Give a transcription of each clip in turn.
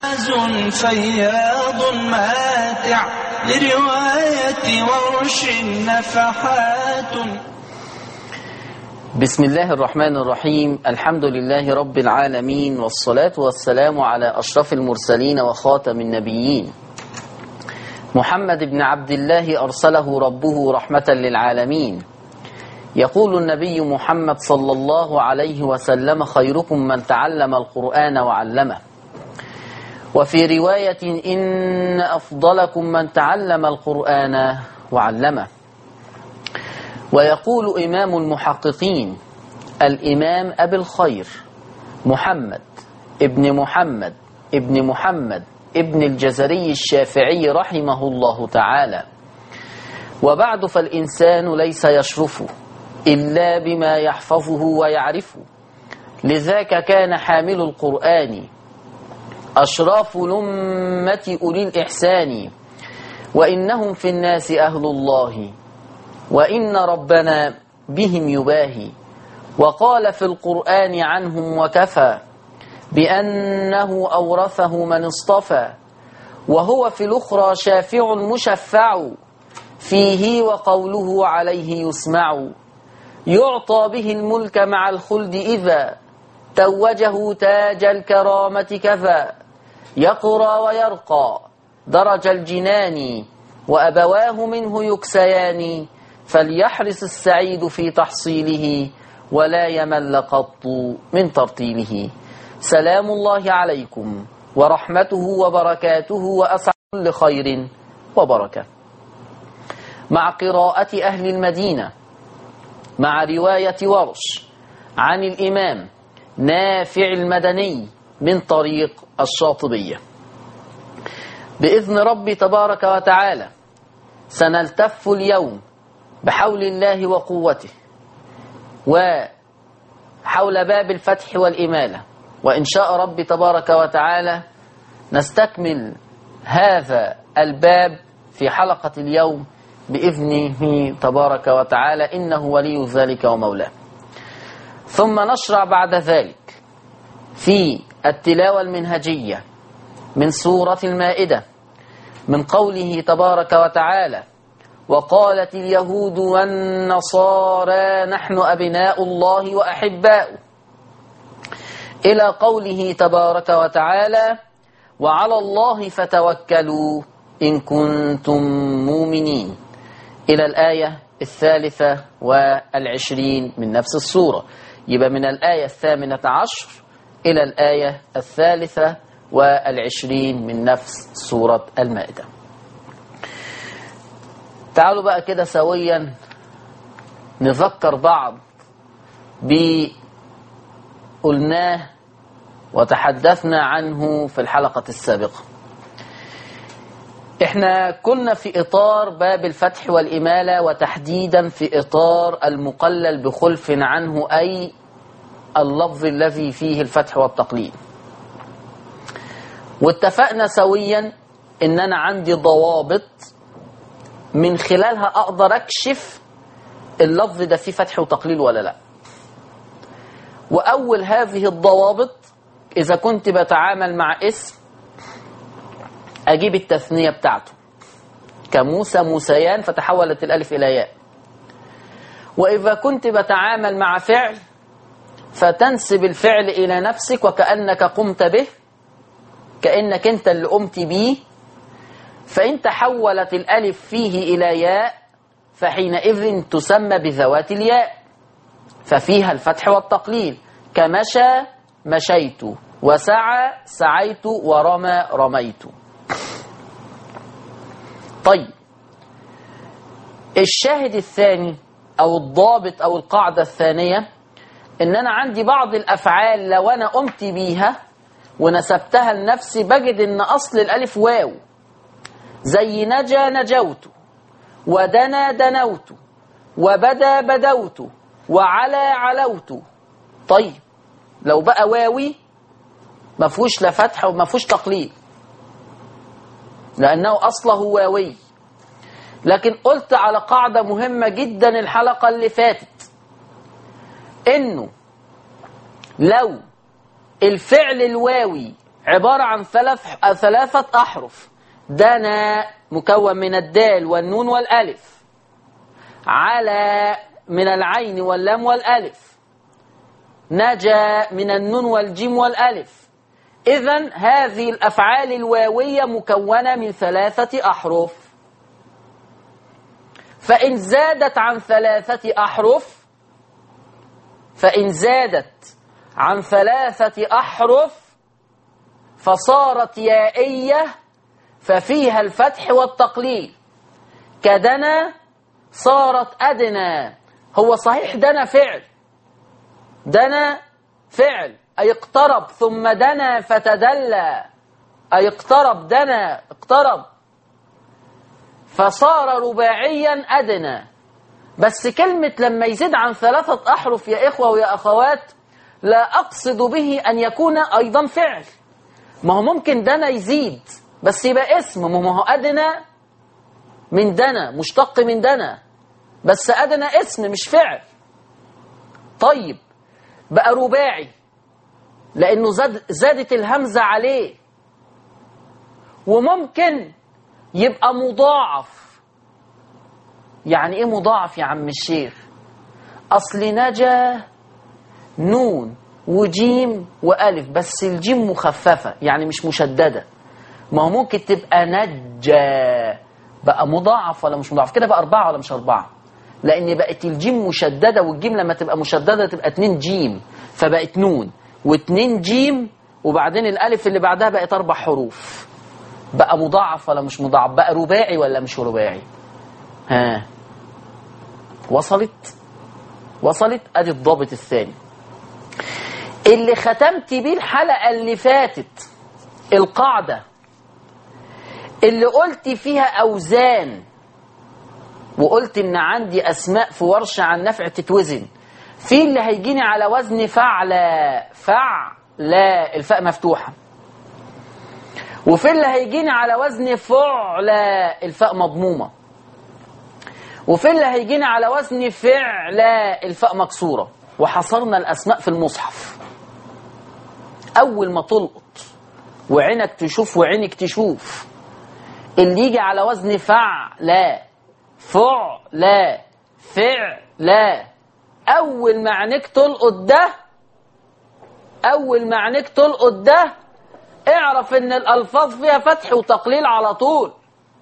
فياض ماتع لرواية ورش نفحات بسم الله الرحمن الرحيم الحمد لله رب العالمين والصلاة والسلام على أشرف المرسلين وخاتم النبيين محمد بن عبد الله أرسله ربه رحمة للعالمين يقول النبي محمد صلى الله عليه وسلم خيركم من تعلم القرآن وعلمه وفي رواية إن أفضلكم من تعلم القرآن وعلمه ويقول إمام المحققين الإمام أبي الخير محمد ابن محمد ابن محمد ابن الجزري الشافعي رحمه الله تعالى وبعد فالإنسان ليس يشرف إلا بما يحفظه ويعرفه لذاك كان حامل القرآن أشراف الأمة أولي الإحسان وإنهم في الناس أهل الله وإن ربنا بهم يباهي وقال في القرآن عنهم وكفى بأنه أورثه من اصطفى وهو في الأخرى شافع مشفع فيه وقوله عليه يسمع يعطى به الملك مع الخلد إذا توجه تاج الكرامة كفى يقرى ويرقى درج الجنان وأبواه منه يكسيان فليحرص السعيد في تحصيله ولا يمل قط من ترتيله سلام الله عليكم ورحمته وبركاته وأسعد كل خير وبركة مع قراءة أهل المدينة مع رواية ورش عن الإمام نافع المدني من طريق الشاطبية بإذن ربي تبارك وتعالى سنلتف اليوم بحول الله وقوته وحول باب الفتح والإمالة وإن شاء ربي تبارك وتعالى نستكمل هذا الباب في حلقة اليوم بإذنه تبارك وتعالى إنه ولي ذلك ومولاه ثم نشرع بعد ذلك في التلاوة المنهجية من سورة المائدة من قوله تبارك وتعالى وقالت اليهود والنصارى نحن أبناء الله وأحباؤه إلى قوله تبارك وتعالى وعلى الله فتوكلوا إن كنتم مؤمنين إلى الآية الثالثة والعشرين من نفس السورة يبقى من الآية الثامنة عشر إلى الآية الثالثة والعشرين من نفس سورة المائدة تعالوا بقى كده سويا نذكر بعض بقلناه وتحدثنا عنه في الحلقة السابقة احنا كنا في إطار باب الفتح والإمالة وتحديدا في إطار المقلل بخلف عنه أي اللفظ الذي فيه الفتح والتقليل واتفقنا سويا ان انا عندي ضوابط من خلالها اقدر اكشف اللفظ ده فيه فتح وتقليل ولا لا واول هذه الضوابط اذا كنت بتعامل مع اسم اجيب التثنية بتاعته كموسى موسيان فتحولت الالف الى ياء واذا كنت بتعامل مع فعل فتنسب الفعل الى نفسك وكانك قمت به كانك انت اللي قمت بيه فإن تحولت الألف فيه إلى ياء فحينئذ تسمى بذوات الياء ففيها الفتح والتقليل كمشى مشيت وسعى سعيت ورمى رميت طيب الشاهد الثاني أو الضابط أو القاعدة الثانية إن أنا عندي بعض الأفعال لو أنا قمت بيها ونسبتها لنفسي بجد إن أصل الألف واو زي نجا نجوت ودنا دنوت وبدا بدوت وعلى علوت طيب لو بقى واوي ما فيهوش لا فتح وما فيهوش تقليد لأنه أصله واوي لكن قلت على قاعدة مهمة جدا الحلقة اللي فاتت إنه لو الفعل الواوي عبارة عن ثلاث ثلاثة أحرف دنا مكون من الدال والنون والألف على من العين واللام والألف نجا من النون والجيم والألف إذا هذه الأفعال الواوية مكونة من ثلاثة أحرف فإن زادت عن ثلاثة أحرف فإن زادت عن ثلاثة أحرف فصارت يائية ففيها الفتح والتقليل كدنا صارت أدنى هو صحيح دنا فعل دنا فعل أي اقترب ثم دنا فتدلى أي اقترب دنا اقترب فصار رباعيا أدنى بس كلمة لما يزيد عن ثلاثة أحرف يا إخوة ويا أخوات لا أقصد به أن يكون أيضا فعل ما هو ممكن دنا يزيد بس يبقى اسم ما هو أدنى من دنا مشتق من دنا بس أدنى اسم مش فعل طيب بقى رباعي لأنه زاد زادت الهمزة عليه وممكن يبقى مضاعف يعني ايه مضاعف يا عم الشيخ اصل نجا نون وجيم والف بس الجيم مخففه يعني مش مشدده ما هو ممكن تبقى نجا بقى مضاعف ولا مش مضاعف كده بقى أربعة ولا مش أربعة لأن بقت الجيم مشددة والجيم لما تبقى مشددة تبقى اتنين جيم فبقت نون واتنين جيم وبعدين الألف اللي بعدها بقت أربع حروف بقى مضاعف ولا مش مضاعف بقى رباعي ولا مش رباعي ها وصلت وصلت ادي الضابط الثاني اللي ختمت بيه الحلقة اللي فاتت القاعدة اللي قلت فيها أوزان وقلت إن عندي أسماء في ورش عن نفع تتوزن في اللي هيجيني على وزن فعلى فعلى الفاء مفتوحة وفي اللي هيجيني على وزن فعلى الفاء مضمومة وفي اللي هيجيني على وزن فعلى الفاء مكسورة وحصرنا الأسماء في المصحف أول ما تلقط وعينك تشوف وعينك تشوف اللي يجي على وزن فعلى فعلى فعلى أول ما عينك تلقط ده أول ما عينك تلقط ده اعرف ان الالفاظ فيها فتح وتقليل على طول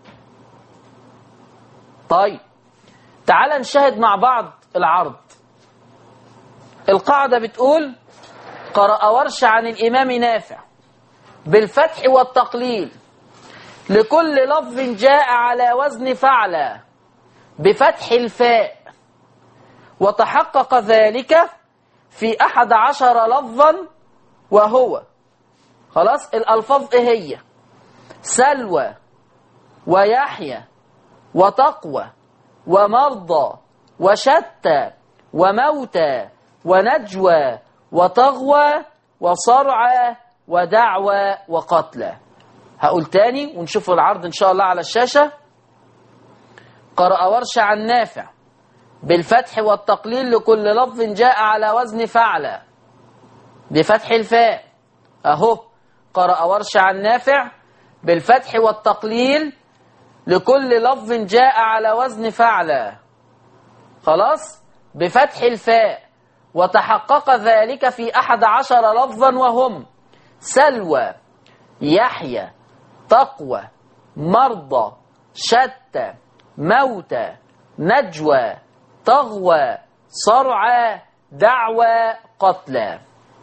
طيب تعال نشاهد مع بعض العرض القاعدة بتقول قرأ ورش عن الإمام نافع بالفتح والتقليل لكل لفظ جاء على وزن فعل بفتح الفاء وتحقق ذلك في أحد عشر لفظا وهو خلاص الألفاظ إيه هي سلوى ويحيى وتقوى ومرضى وشتى وموتى ونجوى وتغوى وصرعى ودعوى وقتلى هقول تاني ونشوف العرض إن شاء الله على الشاشة قرأ ورش عن نافع بالفتح والتقليل لكل لفظ جاء على وزن فعل بفتح الفاء أهو قرأ ورش عن نافع بالفتح والتقليل لكل لفظ جاء على وزن فعل خلاص بفتح الفاء وتحقق ذلك في أحد عشر لفظا وهم سلوى يحيى تقوى مرضى شتى موتى نجوى تغوى صرعى دعوى قتلى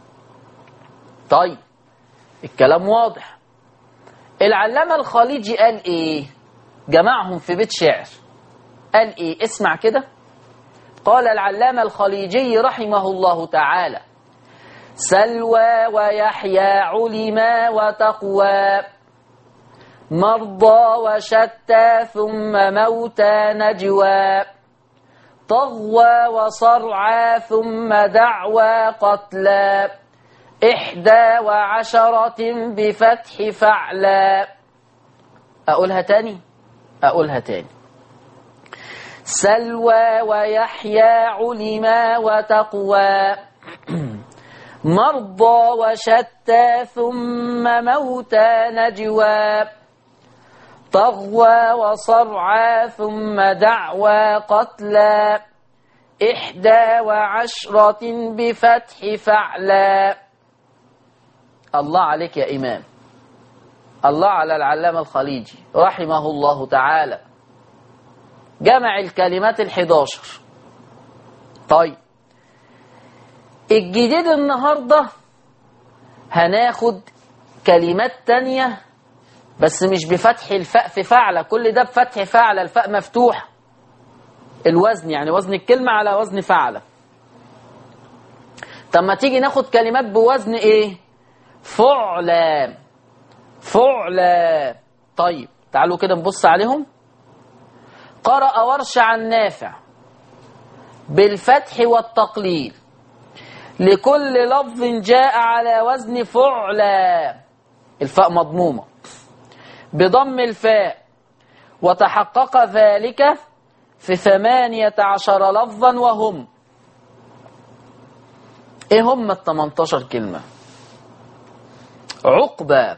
طيب الكلام واضح العلامة الخليجي قال ايه جمعهم في بيت شعر قال ايه اسمع كده قال العلامة الخليجي رحمه الله تعالى سلوى ويحيى علما وتقوى مرضى وشتى ثم موتى نجوى طغوى وصرعى ثم دعوى قتلى إحدى وعشرة بفتح فعلا أقولها تاني أقولها تاني سلوى ويحيى علما وتقوى مرضى وشتى ثم موتى نجوى طغوى وصرعى ثم دعوى قتلى إحدى وعشرة بفتح فعلى الله عليك يا إمام الله على العلامة الخليجي رحمه الله تعالى جمع الكلمات الحداشر طيب الجديد النهاردة هناخد كلمات تانية بس مش بفتح الفاء في فعلة كل ده بفتح فعلة الفاء مفتوحة الوزن يعني وزن الكلمة على وزن فعلة طب ما تيجي ناخد كلمات بوزن ايه فعلى فعلى طيب تعالوا كده نبص عليهم قرأ ورش عن نافع بالفتح والتقليل لكل لفظ جاء على وزن فعلى الفاء مضمومة بضم الفاء وتحقق ذلك في ثمانية عشر لفظا وهم ايه هم التمنتاشر كلمة عقبة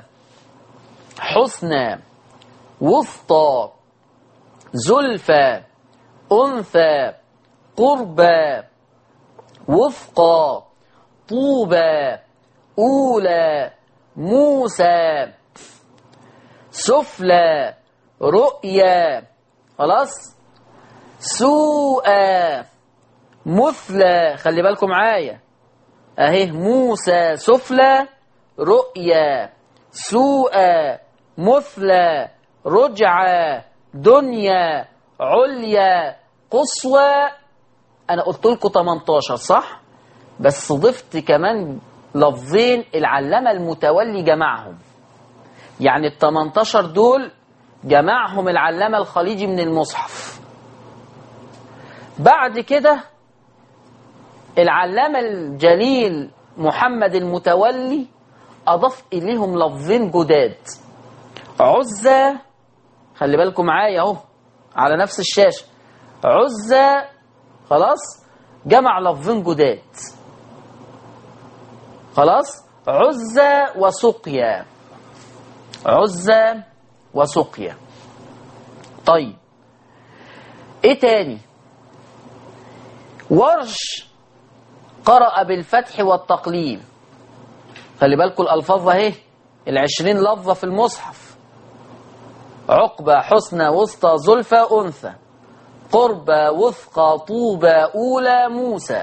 حسنى وسطى زلفى أنثى قربى وفقى طوبى أولى موسى سفلى رؤيا خلاص سوء مثلى خلي بالكم معايا اهي موسى سفلى رؤيا سوء مثلى رجعة دنيا عليا قصوى انا قلت لكم 18 صح بس ضفت كمان لفظين العلامة المتولي جمعهم يعني ال 18 دول جمعهم العلامة الخليجي من المصحف بعد كده العلامة الجليل محمد المتولي أضاف إليهم لفظين جداد عزة خلي بالكم معايا أهو على نفس الشاشة عزة خلاص جمع لفظين جداد خلاص عزة وسقيا عزة وسقيا طيب ايه تاني ورش قرأ بالفتح والتقليل خلي بالكم الألفاظ اهي العشرين لفظة في المصحف عقبة حسنى وسطى زلفى أنثى قربى وثقى طوبى أولى موسى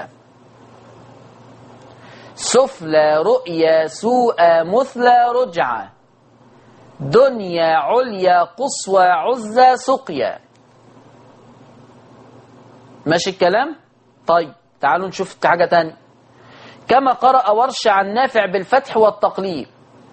سفلى رؤيا سوء مثلى رجعة دنيا عليا قصوى عزى سقيا ماشي الكلام طيب تعالوا نشوف حاجة تانية كما قرأ ورش عن نافع بالفتح والتقليل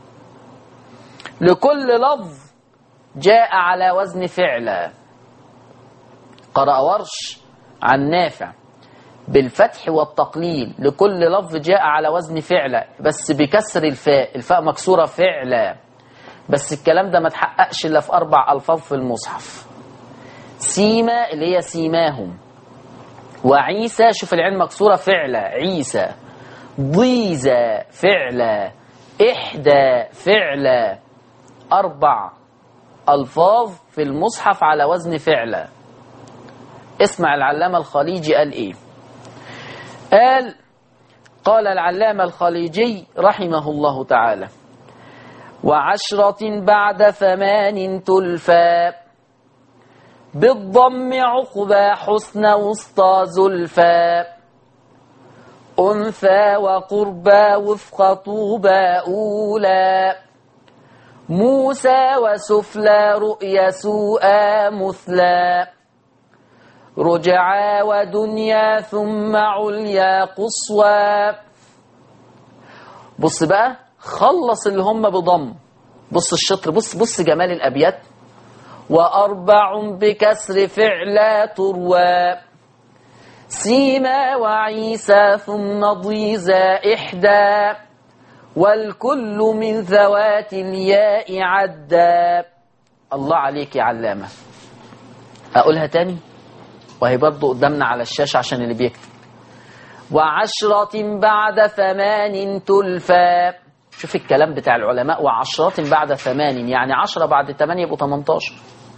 لكل لفظ جاء على وزن فعلا قرأ ورش عن نافع بالفتح والتقليل لكل لفظ جاء على وزن فعلا بس بكسر الفاء الفاء مكسورة فعلا بس الكلام ده ما تحققش إلا في أربع ألفاظ في المصحف سيما اللي هي سيماهم وعيسى شوف العين مكسورة فعلا عيسى ضيزة فعلا إحدى فعلا أربع ألفاظ في المصحف على وزن فعلا اسمع العلامة الخليجي قال إيه قال قال العلامة الخليجي رحمه الله تعالى وعشرة بعد ثمان تلفى بالضم عقبى حسن وسطى زلفى أنثى وقربى وفق طوبى أولى موسى وسفلى رؤيا سوءا مثلى رجعا ودنيا ثم عليا قصوى بص بقى خلص اللي هم بضم بص الشطر بص بص جمال الأبيات وأربع بكسر فعلا تروى سيما وعيسى ثم ضيزا إحدى والكل من ذوات الياء عدا الله عليك يا علامة أقولها تاني وهي برضه قدامنا على الشاشة عشان اللي بيكتب وعشرة بعد ثمان تلفى شوف الكلام بتاع العلماء وعشرة بعد ثمان يعني عشرة بعد ثمانية يبقوا 18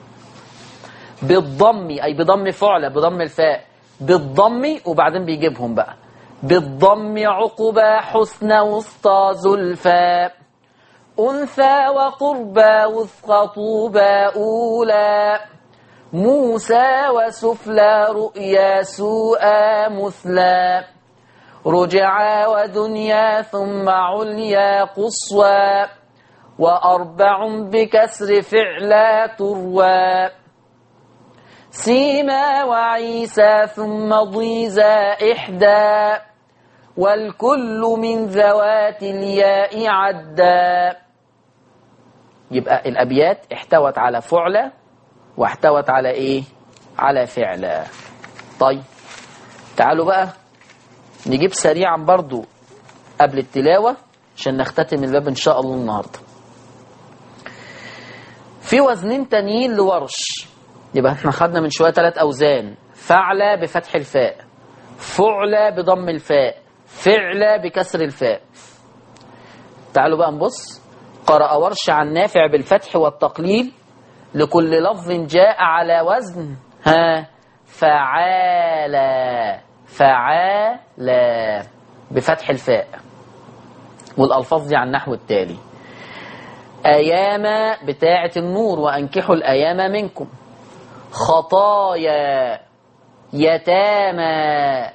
بالضم أي بضم فعلة بضم الفاء بالضم وبعدين بيجيبهم بقى بالضم عقبى حسن وسطى زلفى أنثى وقربى وثق طوبى أولى موسى وسفلى رؤيا سوءا مثلى رجعا ودنيا ثم عليا قصوى وأربع بكسر فعلا تروى سيما وعيسى ثم ضيزا إحدى والكل من ذوات الياء عدا يبقى الأبيات احتوت على فعلة واحتوت على إيه؟ على فعلة طيب تعالوا بقى نجيب سريعا برضو قبل التلاوة عشان نختتم الباب إن شاء الله النهاردة في وزنين تانيين لورش يبقى احنا خدنا من شوية ثلاث أوزان فعل بفتح الفاء فعل بضم الفاء فعل بكسر الفاء تعالوا بقى نبص قرأ ورش عن نافع بالفتح والتقليل لكل لفظ جاء على وزن ها فعالا فعالا بفتح الفاء والألفاظ دي على النحو التالي أيام بتاعة النور وأنكحوا الأيام منكم خطايا يتامى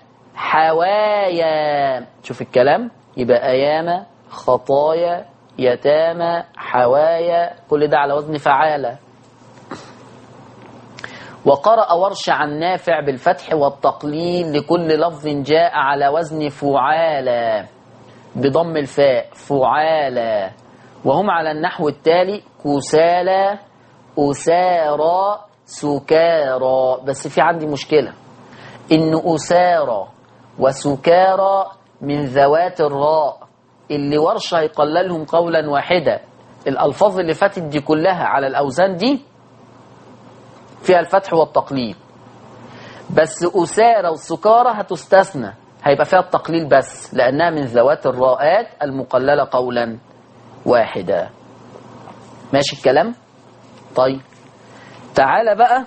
حوايا شوف الكلام يبقى أيام خطايا يتامى حوايا كل ده على وزن فعالة وقرأ ورش عن نافع بالفتح والتقليل لكل لفظ جاء على وزن فعالة بضم الفاء فعالة وهم على النحو التالي كسالى أسارى سكارى بس في عندي مشكلة إن أسارى وسكارى من ذوات الراء اللي ورشة هيقللهم قولا واحدا الألفاظ اللي فاتت دي كلها على الأوزان دي فيها الفتح والتقليل بس أسارى وسكارى هتستثنى هيبقى فيها التقليل بس لأنها من ذوات الراءات المقللة قولا واحدا ماشي الكلام طيب تعالى بقى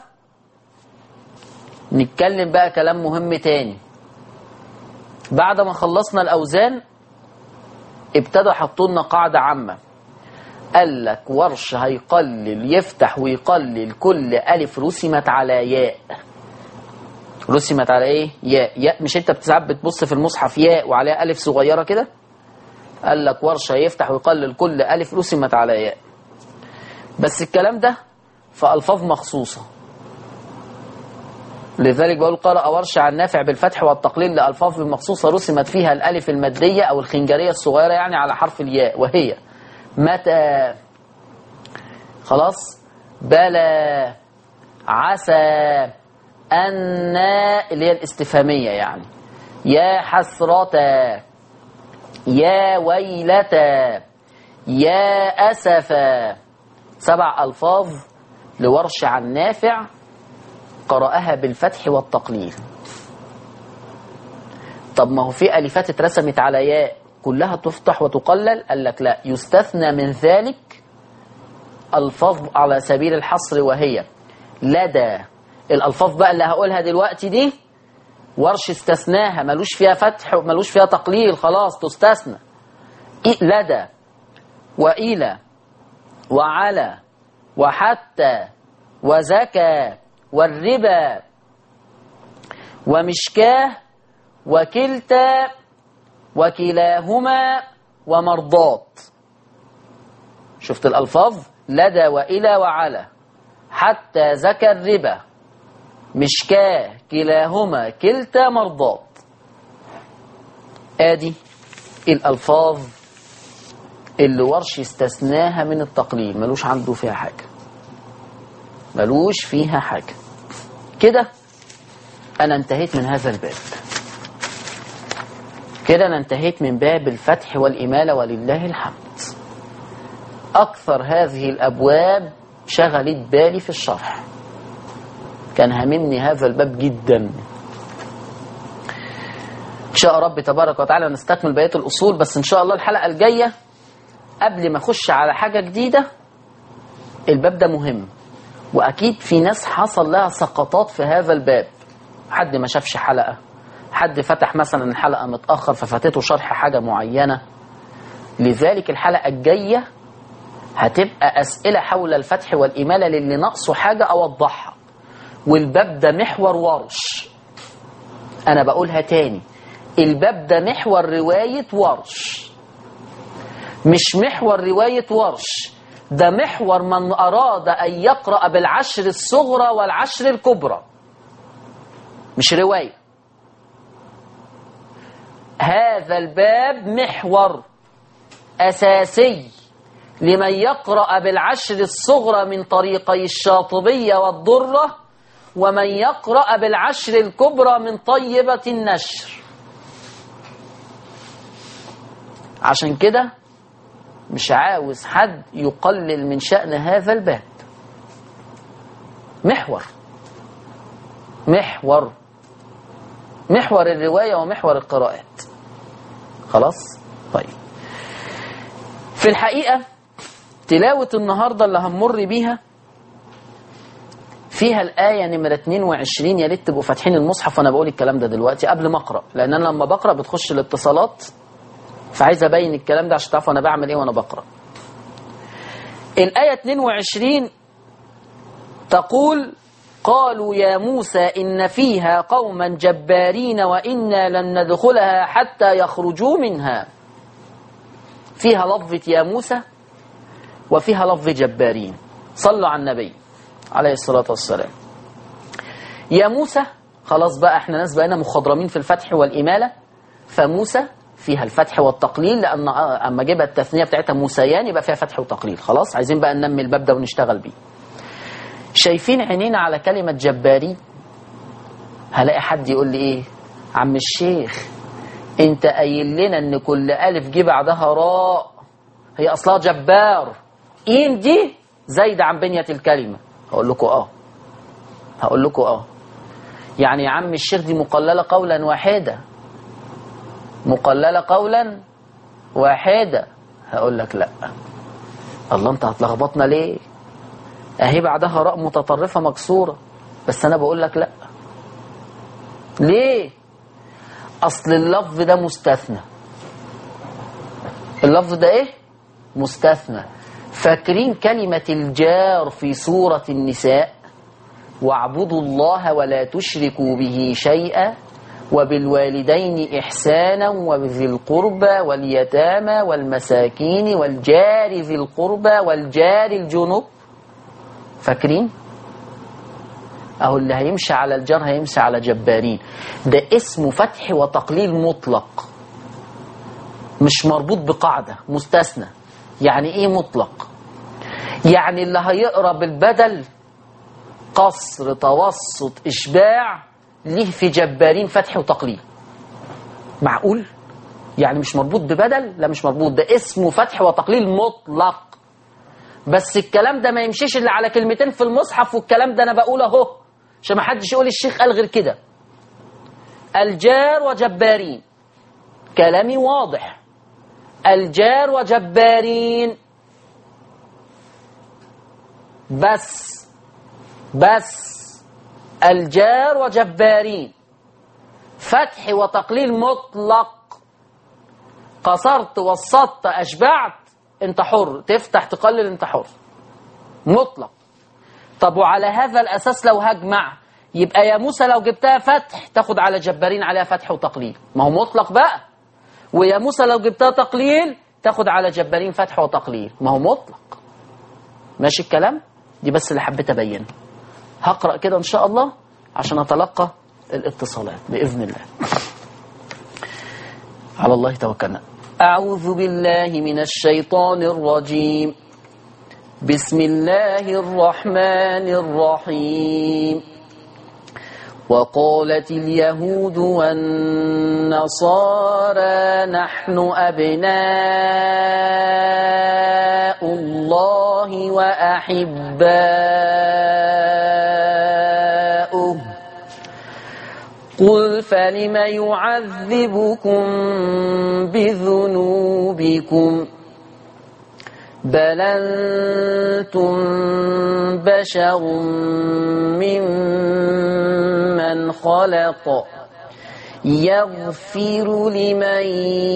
نتكلم بقى كلام مهم تاني بعد ما خلصنا الأوزان ابتدى حطوا لنا قاعدة عامة قال لك ورش هيقلل يفتح ويقلل كل ألف رسمت على ياء رسمت على ايه ياء ياء مش انت ساعات بتبص في المصحف ياء وعليها ألف صغيرة كده قال لك ورش هيفتح ويقلل كل ألف رسمت على ياء بس الكلام ده في ألفاظ مخصوصة لذلك بقول قرأ ورش عن نافع بالفتح والتقليل لألفاظ مخصوصة رسمت فيها الألف المادية أو الخنجرية الصغيرة يعني على حرف الياء وهي متى خلاص بلى عسى أن اللي هي الاستفهامية يعني يا حسرة يا ويلة يا أسفا سبع ألفاظ لورش عن نافع قرأها بالفتح والتقليل طب ما هو في ألفات اترسمت على ياء كلها تفتح وتقلل قال لك لا يستثنى من ذلك ألفاظ على سبيل الحصر وهي لدى الألفاظ بقى اللي هقولها دلوقتي دي ورش استثناها ملوش فيها فتح ملوش فيها تقليل خلاص تستثنى لدى وإلى وعلى وحتى وزكى والربا ومشكاه وكلتا وكلاهما ومرضات شفت الألفاظ لدى وإلى وعلى حتى زكى الربا مشكاه كلاهما كلتا مرضات آدي الألفاظ اللي ورش استثناها من التقليل ملوش عنده فيها حاجة ملوش فيها حاجة كده أنا انتهيت من هذا الباب كده أنا انتهيت من باب الفتح والإمالة ولله الحمد أكثر هذه الأبواب شغلت بالي في الشرح كان هاممني هذا الباب جدا إن شاء رب تبارك وتعالى نستكمل بقية الأصول بس إن شاء الله الحلقة الجاية قبل ما أخش على حاجة جديدة الباب ده مهم وأكيد في ناس حصل لها سقطات في هذا الباب حد ما شافش حلقة حد فتح مثلا الحلقة متأخر ففاتته شرح حاجة معينة لذلك الحلقة الجاية هتبقى أسئلة حول الفتح والإمالة للي ناقصه حاجة أوضحها والباب ده محور ورش أنا بقولها تاني الباب ده محور رواية ورش مش محور رواية ورش ده محور من أراد أن يقرأ بالعشر الصغرى والعشر الكبرى مش رواية هذا الباب محور أساسي لمن يقرأ بالعشر الصغرى من طريقي الشاطبية والضرة ومن يقرأ بالعشر الكبرى من طيبة النشر عشان كده مش عاوز حد يقلل من شأن هذا الباب محور محور محور الرواية ومحور القراءات خلاص طيب في الحقيقة تلاوة النهاردة اللي هنمر بيها فيها الآية نمرة 22 يا ريت تبقوا فاتحين المصحف وأنا بقول الكلام ده دلوقتي قبل ما أقرأ لأن أنا لما بقرأ بتخش الاتصالات فعايز أبين الكلام ده عشان تعرفوا أنا بعمل إيه وأنا بقرأ الآية 22 تقول قالوا يا موسى إن فيها قوما جبارين وإنا لن ندخلها حتى يخرجوا منها فيها لفظة يا موسى وفيها لفظ جبارين صلوا على النبي عليه الصلاة والسلام يا موسى خلاص بقى احنا ناس بقينا مخضرمين في الفتح والإمالة فموسى فيها الفتح والتقليل لأن أما جيبها التثنية بتاعتها موسيان يبقى فيها فتح وتقليل خلاص عايزين بقى ننمي الباب ده ونشتغل بيه شايفين عينينا على كلمة جباري هلاقي حد يقول لي ايه عم الشيخ انت قايل لنا ان كل الف جه بعدها راء هي اصلها جبار اين دي زايدة عن بنية الكلمة هقول لكم اه هقول لكم اه يعني يا عم الشيخ دي مقللة قولا واحدة مقللة قولا واحدة هقول لك لا الله انت هتلخبطنا ليه اهي بعدها راء متطرفة مكسورة بس انا بقول لك لا ليه اصل اللفظ ده مستثنى اللفظ ده ايه مستثنى فاكرين كلمة الجار في سورة النساء واعبدوا الله ولا تشركوا به شيئا وبالوالدين إحسانا وبذي القربى واليتامى والمساكين والجار ذي القربى والجار الجنوب فاكرين أهو اللي هيمشي على الجار هيمشي على جبارين ده اسمه فتح وتقليل مطلق مش مربوط بقاعدة مستثنى يعني ايه مطلق يعني اللي هيقرا بالبدل قصر توسط اشباع ليه في جبارين فتح وتقليل معقول يعني مش مربوط ببدل لا مش مربوط ده اسمه فتح وتقليل مطلق بس الكلام ده ما يمشيش الا على كلمتين في المصحف والكلام ده انا بقوله اهو عشان ما حدش يقول الشيخ قال غير كده الجار وجبارين كلامي واضح الجار وجبارين بس بس الجار وجبارين فتح وتقليل مطلق قصرت وسطت أشبعت انت حر تفتح تقلل انت حر مطلق طب وعلى هذا الأساس لو هجمع يبقى يا موسى لو جبتها فتح تاخد على جبارين عليها فتح وتقليل ما هو مطلق بقى ويا موسى لو جبتها تقليل تاخد على جبارين فتح وتقليل ما هو مطلق ماشي الكلام دي بس اللي حبيت ابينه هقرا كده ان شاء الله عشان اتلقى الاتصالات باذن الله على الله توكلنا اعوذ بالله من الشيطان الرجيم بسم الله الرحمن الرحيم وقالت اليهود والنصارى نحن أبناء الله وأحباؤه قل فلم يعذبكم بذنوبكم بل أنتم بشر ممن خلق يغفر لمن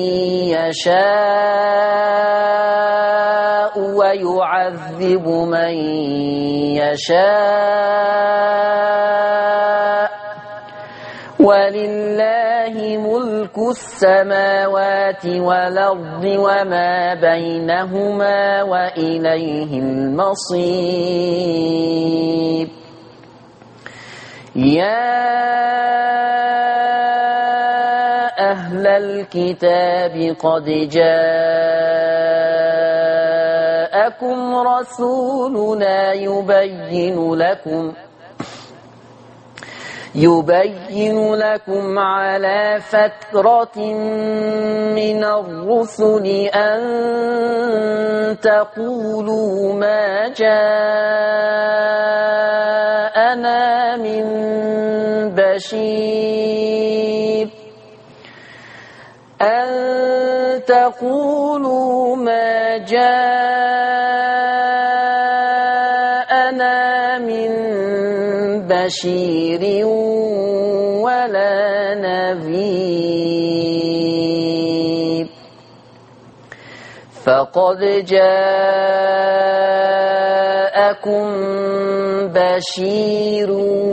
يشاء ويعذب من يشاء ولله ملك السماوات والأرض وما بينهما وإليه المصير يا أهل الكتاب قد جاءكم رسولنا يبين لكم يبين لكم على فترة من الرسل أن تقولوا ما جاءنا من بشير أن تقولوا ما جاءنا من بشير ولا نذير فقد جاءكم بشير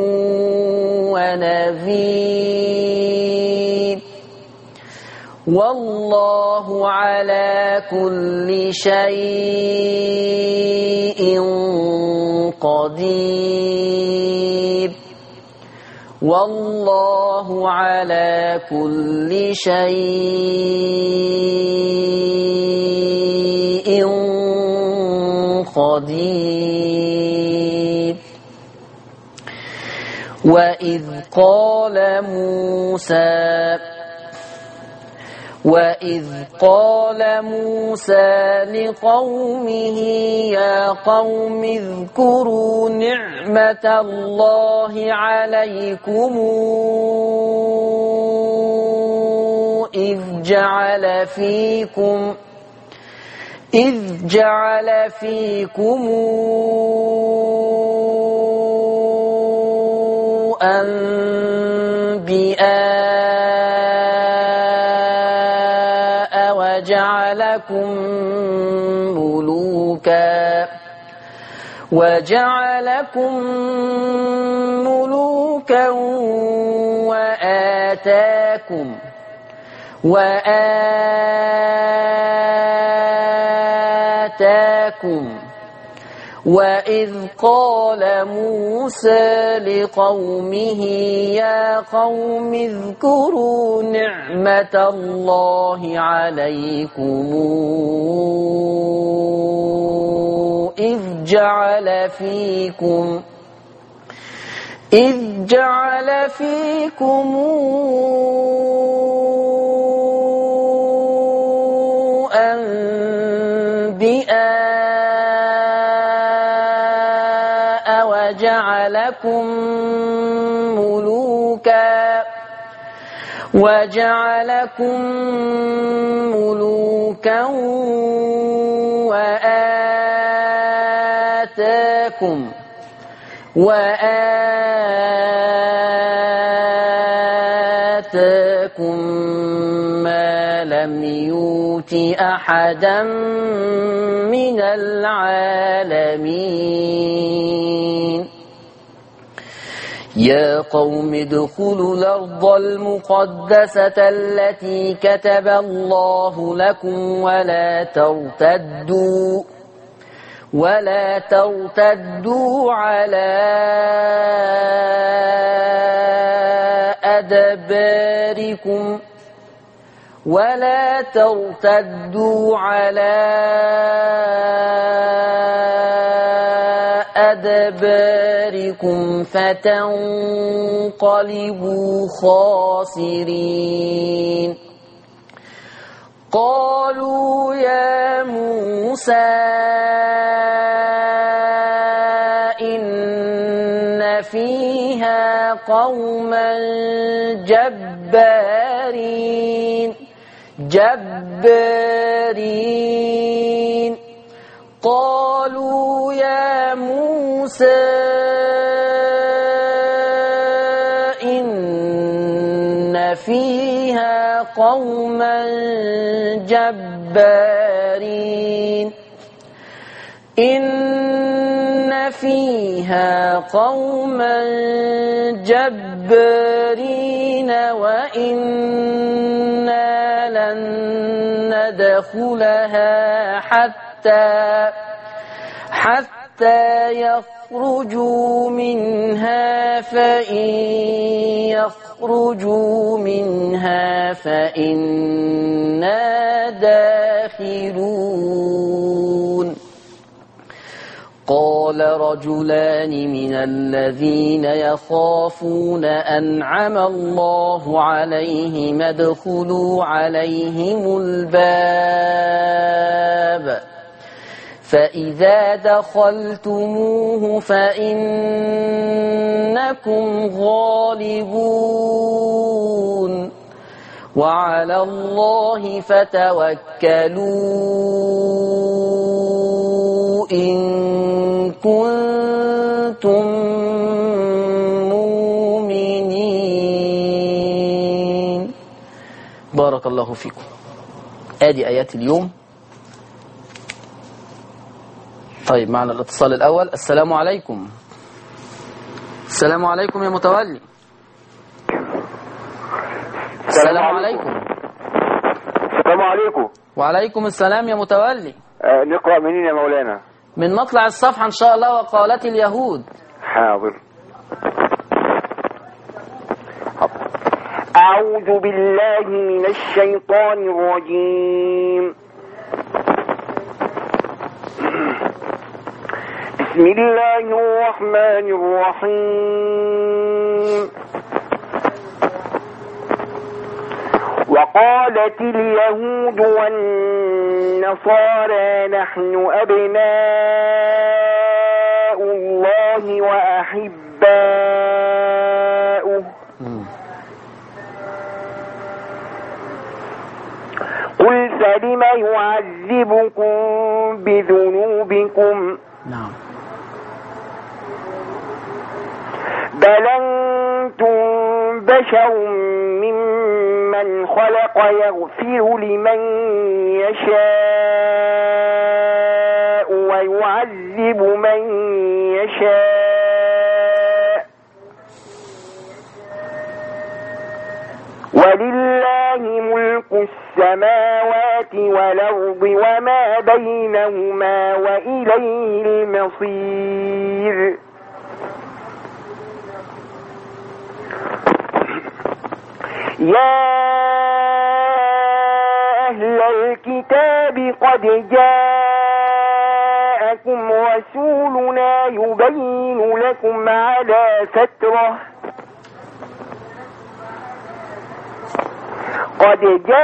ونذير والله على كل شيء قدير والله على كل شيء قدير وإذ قال موسى وإذ قال موسى لقومه يا قوم اذكروا نعمة الله عليكم إذ جعل فيكم إذ جعل فيكم أنبياء وجعلكم ملوكا وجعلكم ملوكا وآتاكم وآتاكم وإذ قال موسى لقومه يا قوم اذكروا نعمة الله عليكم إذ جعل فيكم إذ جعل فيكم أنبياء وجعلكم ملوكا وجعلكم ملوكا وآتاكم وآتاكم ما لم يؤت أحدا من العالمين يا قوم ادخلوا الأرض المقدسة التي كتب الله لكم ولا ترتدوا ولا ترتدوا على أدباركم ولا ترتدوا على أدباركم فتنقلبوا خاسرين قالوا يا موسى إن فيها قوما جبارين جبارين قالوا يا موسى إن فيها قوما جبارين إن فيها قوما جبارين وإنا لن ندخلها حتى حتى يخرجوا منها فإن يخرجوا منها فإنا داخلون قال رجلان من الذين يخافون أنعم الله عليهم ادخلوا عليهم الباب فإذا دخلتموه فإنكم غالبون وعلى الله فتوكلوا إن كنتم مؤمنين بارك الله فيكم آدي آيات اليوم طيب معنا الاتصال الأول السلام عليكم السلام عليكم يا متولي السلام عليكم السلام عليكم وعليكم السلام يا متولي آه نقرأ منين يا مولانا من مطلع الصفحة إن شاء الله وقالت اليهود حاضر أعوذ بالله من الشيطان الرجيم بسم الله الرحمن الرحيم وقالت اليهود والنصارى نحن أبناء الله وأحباؤه قل فلم يعذبكم بذنوبكم نعم بل أنتم بشر ممن خلق يغفر لمن يشاء ويعذب من يشاء ولله ملك السماوات والأرض وما بينهما وإليه المصير يا أهل الكتاب قد جاءكم رسولنا يبين لكم على فترة قد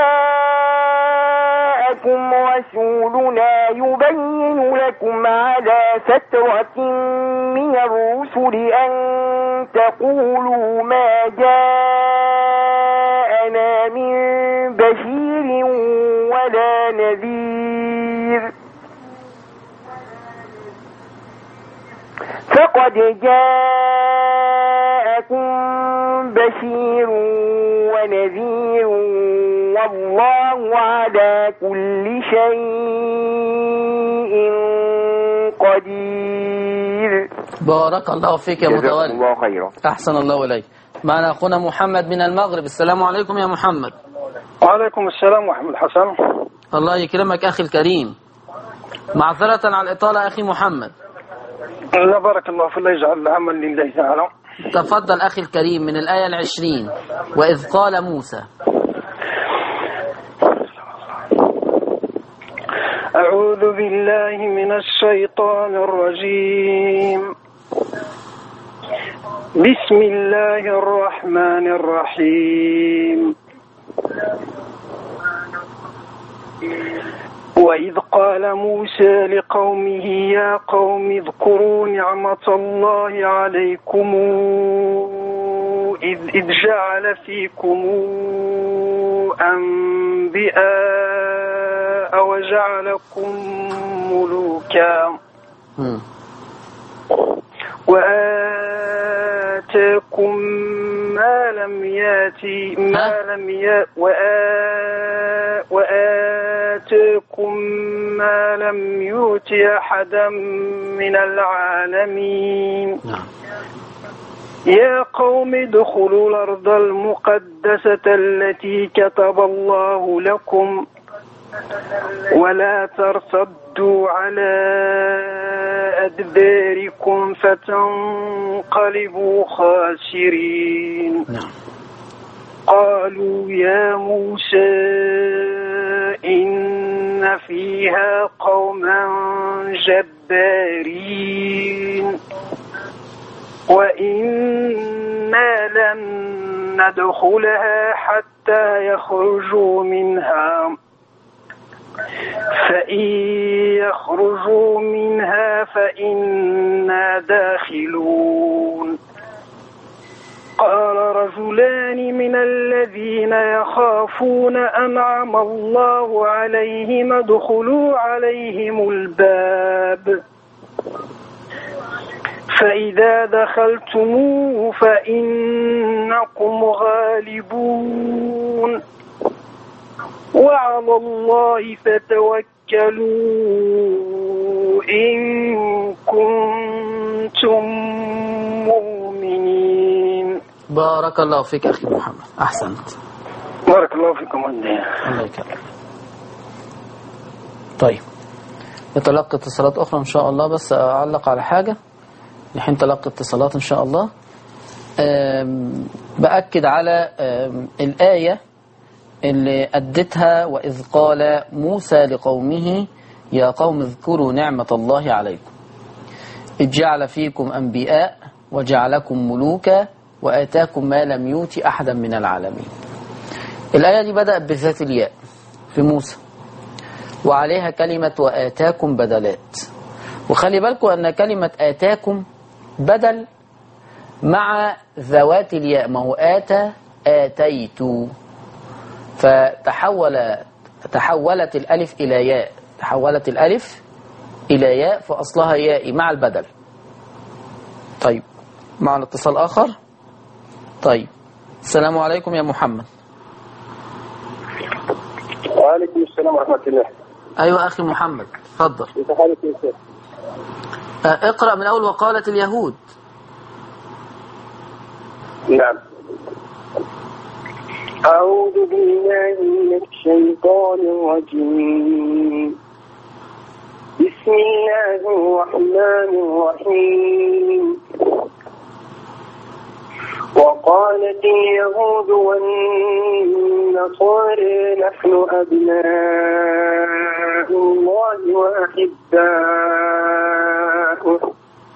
جاءكم رسولنا يبين لكم على فترة من الرسل أن تقولوا ما جاءنا من بشير ولا نذير فقد جاءكم بشير ونذير والله على كل شيء قدير بارك الله فيك يا جزاكم متولي الله خيرا أحسن الله إليك معنا أخونا محمد من المغرب السلام عليكم يا محمد وعليكم السلام محمد حسن الله يكرمك أخي الكريم معذرة على الإطالة أخي محمد لا بارك الله في الله يجعل العمل لله تعالى تفضل أخي الكريم من الآية العشرين وإذ قال موسى أعوذ بالله من الشيطان الرجيم بسم الله الرحمن الرحيم وإذ قال موسى لقومه يا قوم اذكروا نعمة الله عليكم إذ, إذ جعل فيكم أنبياء وجعلكم ملوكا مم. وآتاكم ما لم ياتي ما ها؟ لم يات وآ وآتاكم ما لم يؤت أحدا من العالمين نعم يا قوم ادخلوا الأرض المقدسة التي كتب الله لكم ولا ترتدوا على أدباركم فتنقلبوا خاسرين نعم قالوا يا موسى إن فيها قوما جبارين وإنا لن ندخلها حتى يخرجوا منها فإن يخرجوا منها فإنا داخلون قال رجلان من الذين يخافون أنعم الله عليهم ادخلوا عليهم الباب فإذا دخلتموه فإنكم غالبون وعلى الله فتوكلوا إن كنتم مؤمنين بارك الله فيك أخي محمد أحسنت بارك الله فيكم عندي الله يكرمك طيب نتلقى اتصالات أخرى إن شاء الله بس أعلق على حاجة نحن تلقى اتصالات إن شاء الله أم، بأكد على أم، الآية اللي أدتها وإذ قال موسى لقومه يا قوم اذكروا نعمة الله عليكم إذ جعل فيكم أنبياء وجعلكم ملوكا وآتاكم ما لم يؤت أحدا من العالمين الآية دي بدأت بذات الياء في موسى وعليها كلمة وآتاكم بدلات وخلي بالكم أن كلمة آتاكم بدل مع ذوات الياء ما هو آتى آتيت فتحول تحولت الألف إلى ياء تحولت الألف إلى ياء فأصلها ياء مع البدل طيب معنا اتصال آخر طيب السلام عليكم يا محمد وعليكم السلام ورحمة الله أيوة أخي محمد تفضل كيف حالك يا شيخ؟ آه، اقرأ من أول وقالت اليهود نعم أعوذ بالله من الشيطان الرجيم بسم الله الرحمن الرحيم وقالت اليهود والنصارى نحن أبناء الله وأحباؤه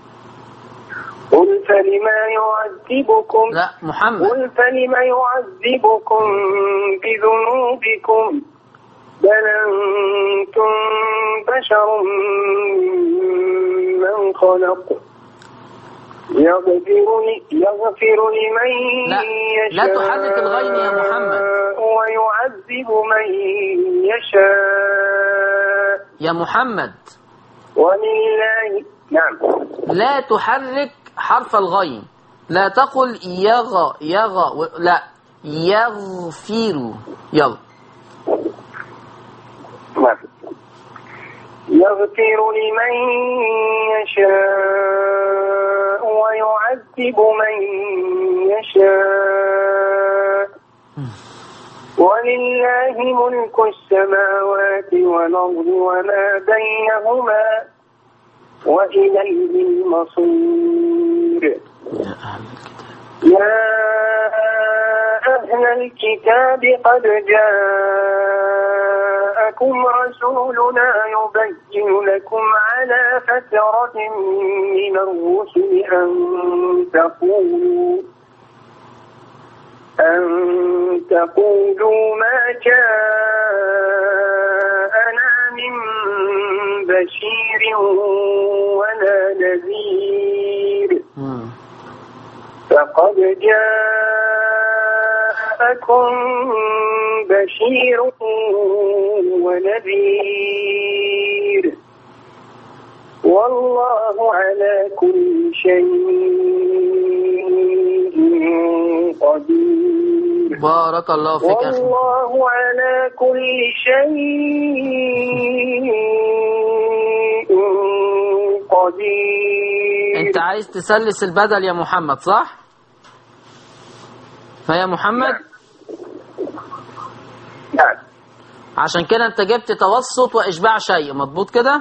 قل فلما يعذبكم لا محمد قل فلم يعذبكم بذنوبكم بل أنتم بشر من خلق يغفر, يغفر لمن لا، لا يشاء تحرك الغين يا محمد. ويعذب من يشاء يا محمد ولله نعم لا تحرك حرف الغين لا تقل يغ يغ و- لا يغفر يلا نعم. يغفر لمن يشاء ويعذب من يشاء ولله ملك السماوات والأرض وما بينهما وإليه المصير يا أهل الكتاب يا أهل الكتاب قد جاءكم رسولنا يبين لكم على فترة من الرسل أن تقولوا أن تقولوا ما جاءنا من بشير ولا نذير مم. فقد جاءكم جاءكم بشير ونذير والله على كل شيء قدير بارك الله فيك أخي والله على كل شيء قدير أنت عايز تسلس البدل يا محمد صح؟ فيا محمد نعم عشان كده أنت جبت توسط وإشباع شيء مضبوط كده؟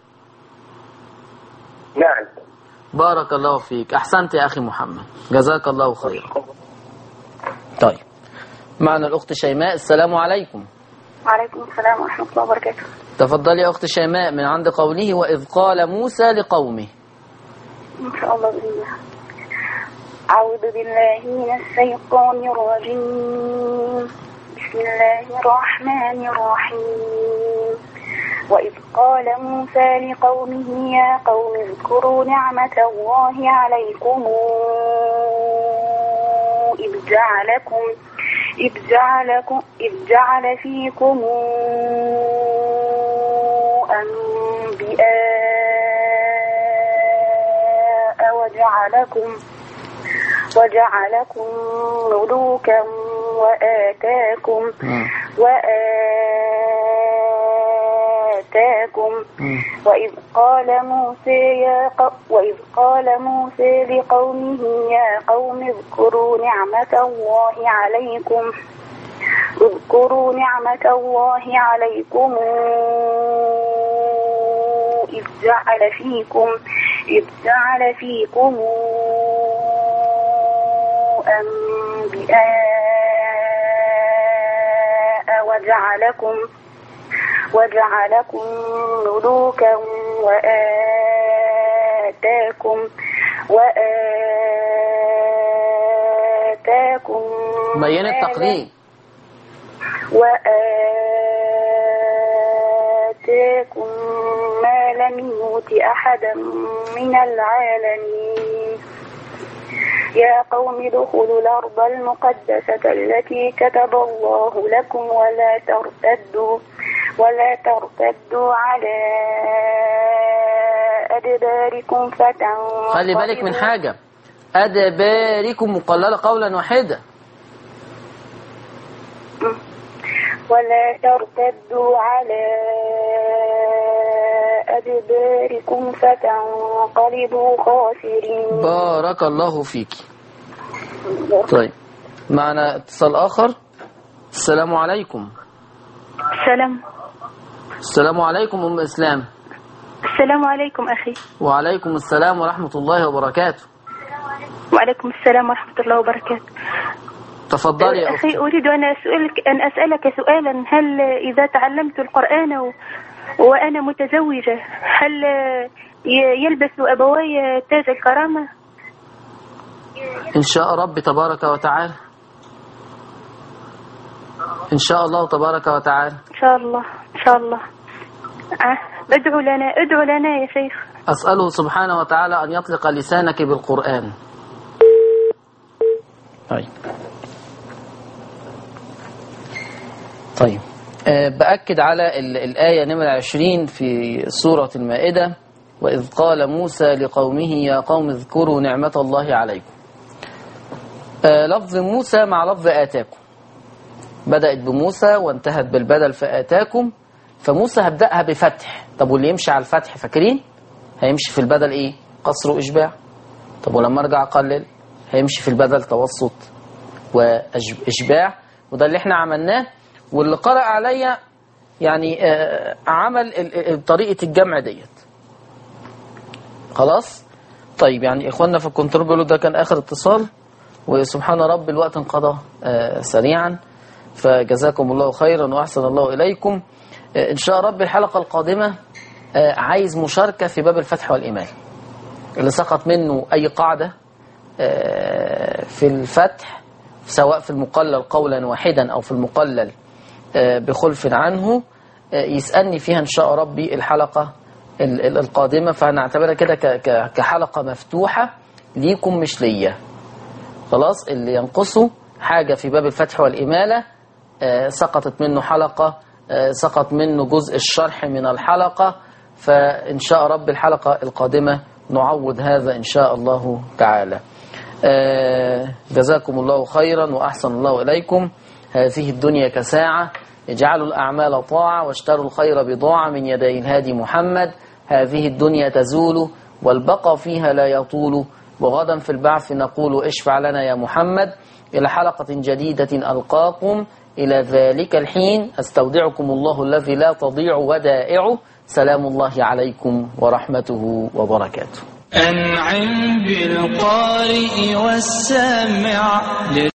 نعم بارك الله فيك أحسنت يا أخي محمد جزاك الله خيرا طيب معنا الأخت شيماء السلام عليكم وعليكم السلام ورحمة الله وبركاته تفضلي يا أخت شيماء من عند قوله وإذ قال موسى لقومه إن شاء الله بإذن الله أعوذ بالله من الشيطان الرجيم بسم الله الرحمن الرحيم وإذ قال موسى لقومه يا قوم اذكروا نعمة الله عليكم إذ جعلكم إذ جعلكم إذ جعل فيكم أنبياء وجعلكم وجعلكم ملوكا وآتاكم مم. وآتاكم مم. وإذ قال موسى يا ق... وإذ قال موسى لقومه يا قوم اذكروا نعمة الله عليكم اذكروا نعمة الله عليكم إذ جعل فيكم إذ جعل فيكم أنبياء وجعلكم وجعلكم ملوكا وآتاكم وآتاكم بين ما التقديم وآتاكم ما لم يؤت أحدا من العالمين يا قوم ادخلوا الأرض المقدسة التي كتب الله لكم ولا ترتدوا ولا ترتدوا على أدباركم فتنقلبوا خلي بالك من حاجة أدباركم مقللة قولا واحدا ولا ترتدوا على أدباركم فتنقلبوا خاسرين بارك الله فيك طيب معنا اتصال آخر السلام عليكم السلام السلام عليكم أم إسلام السلام عليكم أخي وعليكم السلام ورحمة الله وبركاته وعليكم السلام ورحمة الله وبركاته تفضلي يا أختي أخي أريد أن أسألك أن أسألك سؤالا هل إذا تعلمت القرآن و... وأنا متزوجة هل ي- يلبس أبواي تاج الكرامة؟ إن شاء رب تبارك وتعالى إن شاء الله تبارك وتعالى إن شاء الله إن شاء الله آه. ادعو لنا ادعو لنا يا شيخ أسأله سبحانه وتعالى أن يطلق لسانك بالقرآن طيب طيب آه، بأكد على ال- الآية نمرة 20 في سورة المائدة وإذ قال موسى لقومه يا قوم اذكروا نعمة الله عليكم آه، لفظ موسى مع لفظ آتاكم بدأت بموسى وانتهت بالبدل فآتاكم فموسى هبدأها بفتح طب واللي يمشي على الفتح فاكرين هيمشي في البدل ايه قصر وإشباع طب ولما ارجع اقلل هيمشي في البدل توسط وإشباع وده اللي احنا عملناه واللي قرأ عليا يعني آه، عمل ال- ال- طريقة الجمع ديت خلاص طيب يعني اخواننا في الكنترول بيقولوا ده كان اخر اتصال وسبحان رب الوقت انقضى آه، سريعا فجزاكم الله خيرا واحسن الله اليكم آه، ان شاء رب الحلقه القادمه آه، عايز مشاركه في باب الفتح والايمان اللي سقط منه اي قاعده آه، في الفتح سواء في المقلل قولا واحدا او في المقلل آه، بخلف عنه آه، يسالني فيها ان شاء ربي الحلقه ال- ال- القادمه فهنعتبرها كده ك- ك- كحلقه مفتوحه ليكم مش ليا خلاص اللي ينقصه حاجة في باب الفتح والإمالة آه، سقطت منه حلقة آه، سقط منه جزء الشرح من الحلقة فإن شاء رب الحلقة القادمة نعوض هذا إن شاء الله تعالى آه، جزاكم الله خيرا وأحسن الله إليكم هذه الدنيا كساعة اجعلوا الأعمال طاعة واشتروا الخير بضاعة من يدي الهادي محمد هذه الدنيا تزول والبقى فيها لا يطول وغدا في البعث نقول اشفع لنا يا محمد إلى حلقة جديدة ألقاكم إلى ذلك الحين أستودعكم الله الذي لا تضيع ودائعه سلام الله عليكم ورحمته وبركاته أنعم بالقارئ والسامع